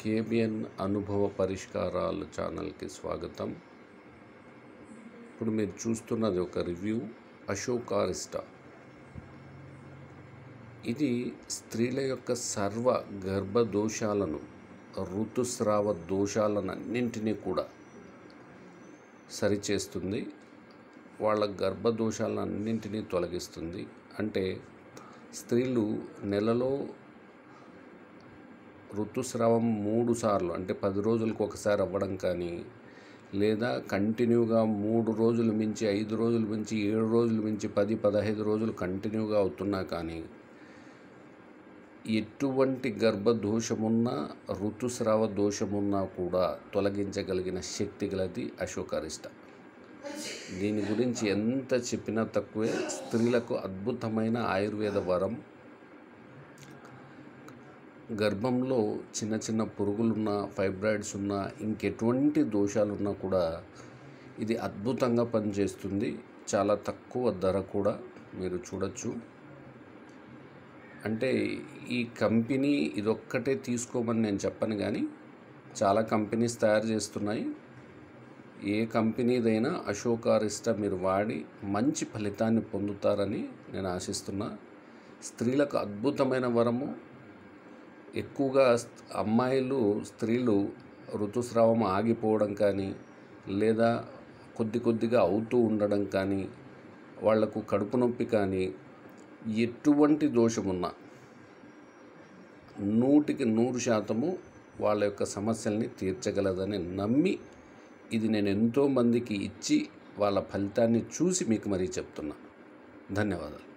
KBN అనుభవ పరిష్కారాలు ఛానల్కి స్వాగతం ఇప్పుడు మీరు చూస్తున్నది ఒక రివ్యూ అశోకారిస్టా ఇది స్త్రీల యొక్క సర్వ గర్భ దోషాలను ఋతుస్రావ దోషాలన్నింటినీ కూడా సరిచేస్తుంది వాళ్ళ గర్భ దోషాలన్నింటినీ తొలగిస్తుంది అంటే స్త్రీలు నెలలో ఋతుస్రావం మూడు సార్లు అంటే పది రోజులకు ఒకసారి అవ్వడం కానీ లేదా కంటిన్యూగా మూడు రోజులు మించి ఐదు రోజులు మించి ఏడు రోజులు మించి పది పదహైదు రోజులు కంటిన్యూగా అవుతున్నా కానీ ఎటువంటి గర్భదోషమున్నా ఋతుస్రావ దోషమున్నా కూడా తొలగించగలిగిన శక్తి గలది అశోకారిష్ట దీని గురించి ఎంత చెప్పినా తక్కువే స్త్రీలకు అద్భుతమైన ఆయుర్వేద వరం గర్భంలో చిన్న చిన్న పురుగులున్నా ఫైబ్రాయిడ్స్ ఉన్నా ఇంకెటువంటి దోషాలున్నా కూడా ఇది అద్భుతంగా పనిచేస్తుంది చాలా తక్కువ ధర కూడా మీరు చూడొచ్చు అంటే ఈ కంపెనీ ఇదొక్కటే తీసుకోమని నేను చెప్పను కానీ చాలా కంపెనీస్ తయారు చేస్తున్నాయి ఏ కంపెనీదైనా అశోకారిష్ట మీరు వాడి మంచి ఫలితాన్ని పొందుతారని నేను ఆశిస్తున్నా స్త్రీలకు అద్భుతమైన వరము ఎక్కువగా స్- అమ్మాయిలు స్త్రీలు ఋతుస్రావం ఆగిపోవడం కానీ లేదా కొద్ది కొద్దిగా అవుతూ ఉండడం కానీ వాళ్లకు కడుపు నొప్పి కానీ ఎటువంటి దోషమున్నా నూటికి నూరు శాతము వాళ్ళ యొక్క సమస్యల్ని తీర్చగలదని నమ్మి ఇది నేను ఎంతోమందికి ఇచ్చి వాళ్ళ ఫలితాన్ని చూసి మీకు మరీ చెప్తున్నా ధన్యవాదాలు